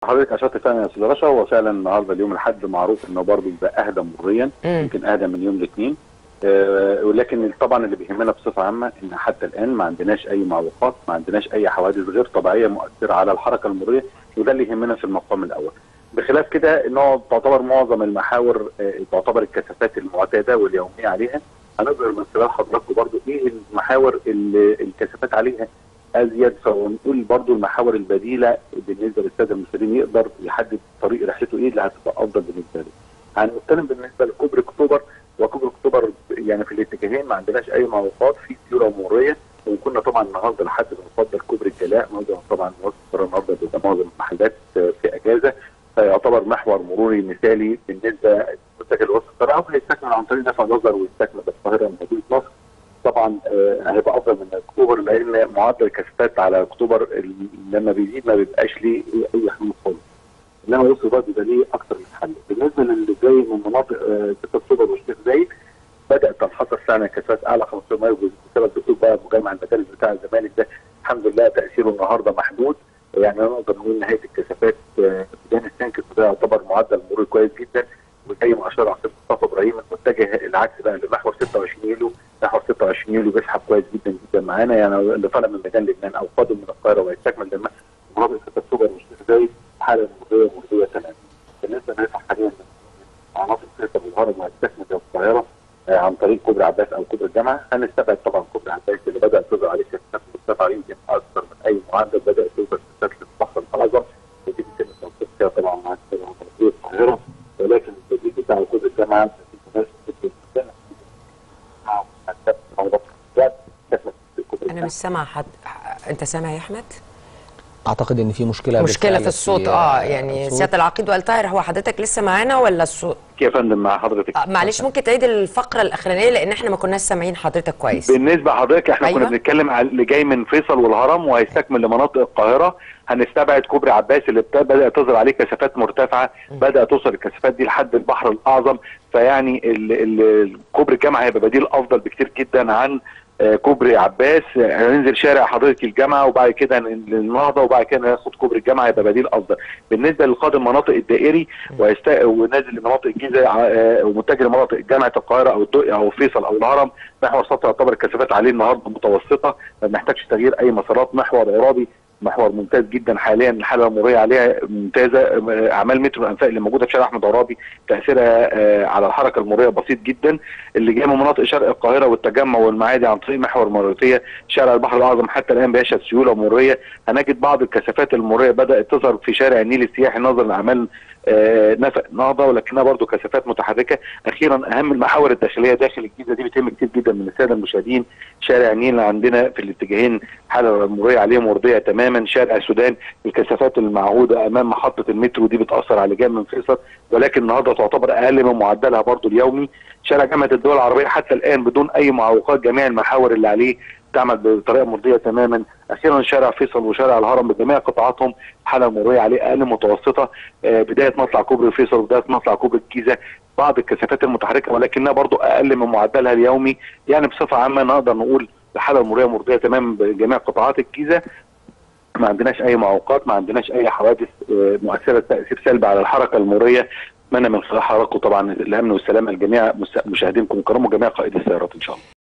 حضرتك اشرت فعلا يا استاذ رشا هو فعلا النهارده اليوم الاحد معروف انه برضه بيبقى اهدى مروريا مم. يمكن اهدى من يوم الاثنين آه ولكن طبعا اللي بيهمنا بصفه عامه ان حتى الان ما عندناش اي معوقات ما عندناش اي حوادث غير طبيعيه مؤثره على الحركه المروريه وده اللي يهمنا في المقام الاول بخلاف كده انه تعتبر معظم المحاور آه تعتبر الكثافات المعتاده واليوميه عليها هنظهر من خلال حضراتكم برضو ايه المحاور اللي الكثافات عليها ازيد فنقول برضو المحاور البديله بالنسبه للساده المسافرين يقدر يحدد طريق رحلته ايه اللي هتبقى افضل بالنسبه له. هنتكلم بالنسبه لكوبري اكتوبر وكوبري اكتوبر يعني في الاتجاهين ما عندناش اي معوقات في سيوله مروريه وكنا طبعا النهارده لحد بنفضل كوبري الجلاء معظم طبعا وسط النهارده بيبقى معظم المحلات في اجازه فيعتبر محور مروري مثالي بالنسبه لمتجه الوسط القاهره او هيستكمل عن طريق نفع نظر ويستكمل القاهره من مدينه نصر طبعا آه، هيبقى افضل من اكتوبر لان معدل الكثافات على اكتوبر ال- لما بيزيد ما بيبقاش ليه اي حلول خالص انما وسط البلد بيبقى ليه اكثر من حل بالنسبه للي جاي من مناطق آه، 6 اكتوبر والشيخ زايد بدات تنحصر فعلا كثافات اعلى 15 مايو بسبب دخول بقى مجمع المدارس بتاع الزمالك ده الحمد لله تاثيره النهارده محدود يعني نقدر نقول نهايه الكثافات آه، ميدان السانكس ده يعتبر معدل مرور كويس جدا وزي ما اشار عاصم مصطفى ابراهيم المتجه العكس بقى لمحور 26 يوليو محور 26 يوليو بيسحب كويس جدا جدا معانا يعني اللي طالع من ميدان لبنان او قادم من القاهره ويستكمل لما مناطق 6 اكتوبر والشيخ زايد حاله مرضيه مرضيه تماما بالنسبه للناس حاليا عناصر فيصل والهرم وهيستكمل القاهره آه، عن طريق كوبري عباس او كوبري الجامعه هنستبعد طبعا كوبري عباس اللي بدا تظهر عليه شركات مرتفعه يمكن اكثر من اي معدل بدا تظهر شركات البحر الاعظم ودي بيتم التنسيق فيها طبعا مع مديريه القاهره ولكن التدريب بتاع كوبري الجامعه في مناسب جدا جدا مع مكتب موضوع كوبري انا مش سامعه حد انت سامع يا احمد اعتقد ان في مشكله مشكله بالفعل في الصوت اه يعني الصوت. سياده العقيد والطاهر هو حضرتك لسه معانا ولا الصوت يا فندم مع حضرتك آه معلش ممكن تعيد الفقره الاخرانيه لان احنا ما كناش سامعين حضرتك كويس بالنسبه لحضرتك احنا أيوة. كنا بنتكلم على اللي جاي من فيصل والهرم وهيستكمل لمناطق القاهره هنستبعد كوبري عباس اللي بتا- بدا تظهر عليه كثافات مرتفعه بدا توصل الكثافات دي لحد البحر الاعظم فيعني ال- ال- كوبري الجامعه هيبقى بديل افضل بكتير جدا عن آه، كوبري عباس آه، هننزل شارع حضرتك الجامعه وبعد كده هن- للنهضه وبعد كده ناخد كوبري الجامعه هيبقى بديل افضل بالنسبه للقادم مناطق الدائري ويست... ونازل لمناطق الجيزه آه، ومتجه لمناطق جامعه القاهره او الدقي او فيصل او الهرم محور سطح يعتبر الكثافات عليه النهارده متوسطه ما بنحتاجش تغيير اي مسارات محور عرابي محور ممتاز جدا حاليا الحاله المروريه عليها ممتازه آه، اعمال مترو الانفاق اللي موجوده في شارع احمد عرابي تاثيرها آه، على الحركه المروريه بسيط جدا اللي جاي من مناطق شرق القاهره والتجمع والمعادي عن طريق محور مروريه شارع البحر الاعظم حتى الان بيشهد سيوله مروريه هنجد بعض الكثافات المروريه بدات تظهر في شارع النيل السياحي نظرا لاعمال آه، نفق نهضه ولكنها برضو كثافات متحركه اخيرا اهم المحاور الداخليه داخل الجيزه دي بتهم كتير جدا من الساده المشاهدين شارع النيل عندنا في الاتجاهين حاله مروريه عليه مرضيه تماما شارع السودان الكثافات المعهوده امام محطه المترو دي بتاثر على لجان من فيصل ولكن النهارده تعتبر اقل من معدلها برضو اليومي شارع جامعه الدول العربيه حتى الان بدون اي معوقات جميع المحاور اللي عليه تعمل بطريقه مرضيه تماما اخيرا شارع فيصل وشارع الهرم بجميع قطاعاتهم الحاله المروريه عليه اقل متوسطه آه، بدايه مطلع كوبري فيصل وبدايه مطلع كوبري الجيزه بعض الكثافات المتحركه ولكنها برضو اقل من معدلها اليومي يعني بصفه عامه نقدر نقول الحاله المروريه مرضيه تماما بجميع قطاعات الجيزه ما عندناش اي معوقات ما عندناش اي حوادث آه، مؤثره تاثير سلبي على الحركه المروريه اتمنى من خلال حضراتكم طبعا الامن والسلامه لجميع مس- مشاهدينكم الكرام وجميع قائدي السيارات ان شاء الله